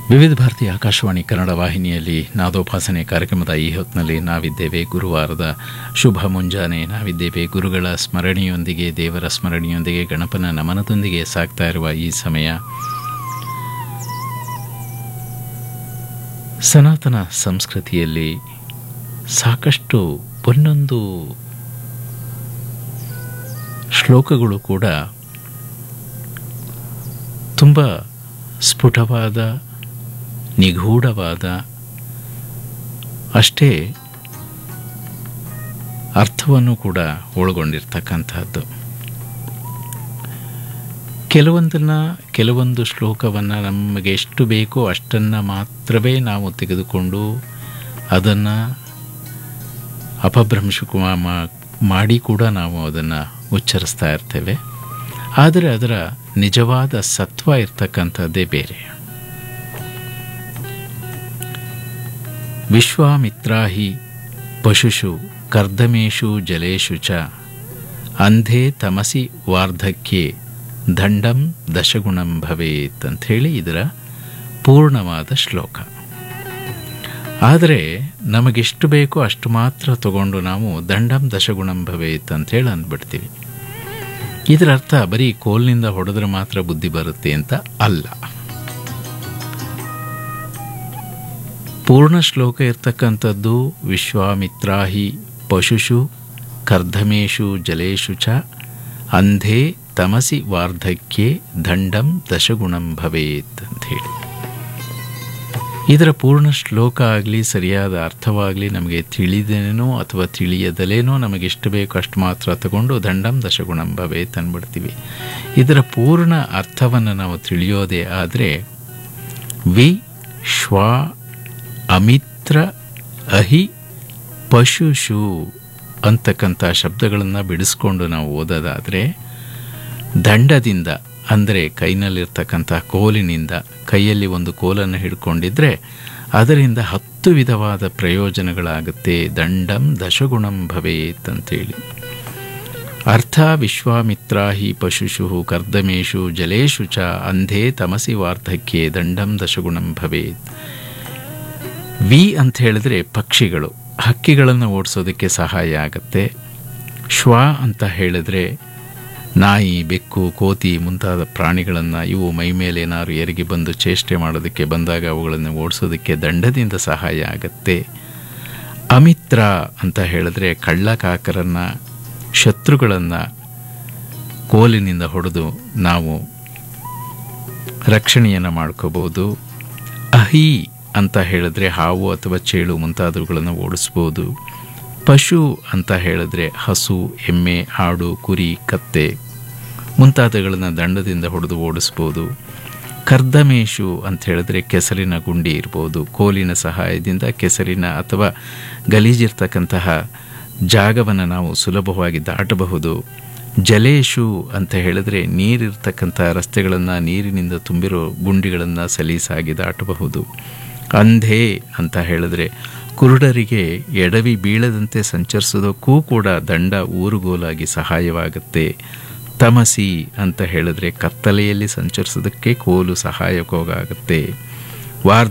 ವಿವಿಧ ಭಾರತಿ ಆಕಾಶವಾಣಿ ಕನ್ನಡ ವಾಹಿನಿಯಲ್ಲಿ ನಾದೋಪಾಸನೆ ಕಾರ್ಯಕ್ರಮದ ಈ ಹೊತ್ತಿನಲ್ಲಿ ನಾವಿದ್ದೇವೆ ಗುರುವಾರದ ಶುಭ ಮುಂಜಾನೆ ನಾವಿದ್ದೇವೆ ಗುರುಗಳ ಸ್ಮರಣೆಯೊಂದಿಗೆ ದೇವರ ಸ್ಮರಣೆಯೊಂದಿಗೆ ಗಣಪನ ನಮನದೊಂದಿಗೆ ಸಾಗ್ತಾ ಇರುವ ಈ ಸಮಯ ಸನಾತನ ಸಂಸ್ಕೃತಿಯಲ್ಲಿ ಸಾಕಷ್ಟು ಒಂದೊಂದು ಶ್ಲೋಕಗಳು ಕೂಡ ತುಂಬ ಸ್ಫುಟವಾದ ನಿಗೂಢವಾದ ಅಷ್ಟೇ ಅರ್ಥವನ್ನು ಕೂಡ ಒಳಗೊಂಡಿರ್ತಕ್ಕಂಥದ್ದು ಕೆಲವೊಂದನ್ನು ಕೆಲವೊಂದು ಶ್ಲೋಕವನ್ನು ನಮಗೆ ಎಷ್ಟು ಬೇಕೋ ಅಷ್ಟನ್ನು ಮಾತ್ರವೇ ನಾವು ತೆಗೆದುಕೊಂಡು ಅದನ್ನು ಅಪಭ್ರಂಶ ಮಾಡಿ ಕೂಡ ನಾವು ಅದನ್ನು ಉಚ್ಚರಿಸ್ತಾ ಇರ್ತೇವೆ ಆದರೆ ಅದರ ನಿಜವಾದ ಸತ್ವ ಇರ್ತಕ್ಕಂಥದ್ದೇ ಬೇರೆ ವಿಶ್ವಾಮಿತ್ರಾಹಿ ಪಶುಷು ಕರ್ದಮೇಶು ಜಲೇಶು ಚ ಅಂಧೇ ತಮಸಿ ವಾರ್ಧಕ್ಯೆ ದಂಡಂ ದಶಗುಣಂ ಭವೇತ್ ಅಂಥೇಳಿ ಇದರ ಪೂರ್ಣವಾದ ಶ್ಲೋಕ ಆದರೆ ನಮಗೆಷ್ಟು ಬೇಕೋ ಅಷ್ಟು ಮಾತ್ರ ತಗೊಂಡು ನಾವು ದಂಡಂ ದಶಗುಣಂ ಭವೇತ್ ಅಂಥೇಳಿ ಅಂದ್ಬಿಡ್ತೀವಿ ಇದರ ಅರ್ಥ ಬರೀ ಕೋಲ್ನಿಂದ ಹೊಡೆದ್ರೆ ಮಾತ್ರ ಬುದ್ಧಿ ಬರುತ್ತೆ ಅಂತ ಅಲ್ಲ ಪೂರ್ಣ ಶ್ಲೋಕ ಇರ್ತಕ್ಕಂಥದ್ದು ವಿಶ್ವಾಮಿತ್ರಾಹಿ ಪಶುಷು ಕರ್ಧಮೇಶು ಜಲೇಶು ಚ ಅಂಧೇ ತಮಸಿ ವಾರ್ಧಕ್ಯೆ ದಂಡಂ ದಶಗುಣಂ ಭವೇತ್ ಅಂಥೇಳಿ ಇದರ ಪೂರ್ಣ ಶ್ಲೋಕ ಆಗಲಿ ಸರಿಯಾದ ಅರ್ಥವಾಗಲಿ ನಮಗೆ ತಿಳಿದೇನೋ ಅಥವಾ ತಿಳಿಯದಲೇನೋ ನಮಗೆಷ್ಟು ಬೇಕು ಅಷ್ಟು ಮಾತ್ರ ತಗೊಂಡು ದಂಡಂ ದಶಗುಣಂ ಭವೇತ್ ಅಂದ್ಬಿಡ್ತೀವಿ ಇದರ ಪೂರ್ಣ ಅರ್ಥವನ್ನು ನಾವು ತಿಳಿಯೋದೇ ಆದರೆ ವಿ ಶ್ವ ಅಮಿತ್ರ ಅಹಿ ಪಶುಷು ಅಂತಕ್ಕಂಥ ಶಬ್ದಗಳನ್ನು ಬಿಡಿಸ್ಕೊಂಡು ನಾವು ಓದೋದಾದರೆ ದಂಡದಿಂದ ಅಂದರೆ ಕೈನಲ್ಲಿರ್ತಕ್ಕಂಥ ಕೋಲಿನಿಂದ ಕೈಯಲ್ಲಿ ಒಂದು ಕೋಲನ್ನು ಹಿಡ್ಕೊಂಡಿದ್ರೆ ಅದರಿಂದ ಹತ್ತು ವಿಧವಾದ ಪ್ರಯೋಜನಗಳಾಗುತ್ತೆ ದಂಡಂ ದಶಗುಣಂ ಭವೇತ್ ಅಂತೇಳಿ ಅರ್ಥ ವಿಶ್ವಾಮಿತ್ರಾಹಿ ಪಶುಷು ಕರ್ದಮೇಶು ಜಲೇಶು ಚ ಅಂಧೇ ತಮಸಿ ವಾರ್ಧಕ್ಯೆ ದಂಡಂ ದಶಗುಣಂ ಭವೇತ್ ವಿ ಅಂತ ಹೇಳಿದ್ರೆ ಪಕ್ಷಿಗಳು ಹಕ್ಕಿಗಳನ್ನು ಓಡಿಸೋದಕ್ಕೆ ಸಹಾಯ ಆಗುತ್ತೆ ಶ್ವ ಅಂತ ಹೇಳಿದ್ರೆ ನಾಯಿ ಬೆಕ್ಕು ಕೋತಿ ಮುಂತಾದ ಪ್ರಾಣಿಗಳನ್ನು ಇವು ಮೈ ಮೇಲೆ ಏನಾದ್ರು ಎರಗಿ ಬಂದು ಚೇಷ್ಟೆ ಮಾಡೋದಕ್ಕೆ ಬಂದಾಗ ಅವುಗಳನ್ನು ಓಡಿಸೋದಕ್ಕೆ ದಂಡದಿಂದ ಸಹಾಯ ಆಗತ್ತೆ ಅಮಿತ್ರ ಅಂತ ಹೇಳಿದ್ರೆ ಕಳ್ಳಕಾಕರನ್ನು ಶತ್ರುಗಳನ್ನು ಕೋಲಿನಿಂದ ಹೊಡೆದು ನಾವು ರಕ್ಷಣೆಯನ್ನು ಮಾಡ್ಕೋಬೋದು ಅಹಿ ಅಂತ ಹೇಳಿದ್ರೆ ಹಾವು ಅಥವಾ ಚೇಳು ಮುಂತಾದವುಗಳನ್ನು ಓಡಿಸ್ಬೋದು ಪಶು ಅಂತ ಹೇಳಿದ್ರೆ ಹಸು ಎಮ್ಮೆ ಆಡು ಕುರಿ ಕತ್ತೆ ಮುಂತಾದವುಗಳನ್ನು ದಂಡದಿಂದ ಹೊಡೆದು ಓಡಿಸ್ಬೋದು ಕರ್ದಮೇಶು ಅಂತ ಹೇಳಿದ್ರೆ ಕೆಸರಿನ ಗುಂಡಿ ಇರ್ಬೋದು ಕೋಲಿನ ಸಹಾಯದಿಂದ ಕೆಸರಿನ ಅಥವಾ ಗಲೀಜಿರ್ತಕ್ಕಂತಹ ಜಾಗವನ್ನು ನಾವು ಸುಲಭವಾಗಿ ದಾಟಬಹುದು ಜಲೇಶು ಅಂತ ಹೇಳಿದ್ರೆ ನೀರಿರ್ತಕ್ಕಂಥ ರಸ್ತೆಗಳನ್ನು ನೀರಿನಿಂದ ತುಂಬಿರೋ ಗುಂಡಿಗಳನ್ನು ಸಲೀಸಾಗಿ ದಾಟಬಹುದು ಅಂಧೇ ಅಂತ ಹೇಳಿದ್ರೆ ಕುರುಡರಿಗೆ ಎಡವಿ ಬೀಳದಂತೆ ಸಂಚರಿಸೋದಕ್ಕೂ ಕೂಡ ದಂಡ ಊರುಗೋಲಾಗಿ ಸಹಾಯವಾಗುತ್ತೆ ತಮಸಿ ಅಂತ ಹೇಳಿದ್ರೆ ಕತ್ತಲೆಯಲ್ಲಿ ಸಂಚರಿಸೋದಕ್ಕೆ ಕೋಲು ಸಹಾಯಕವಾಗುತ್ತೆ ವಾರ್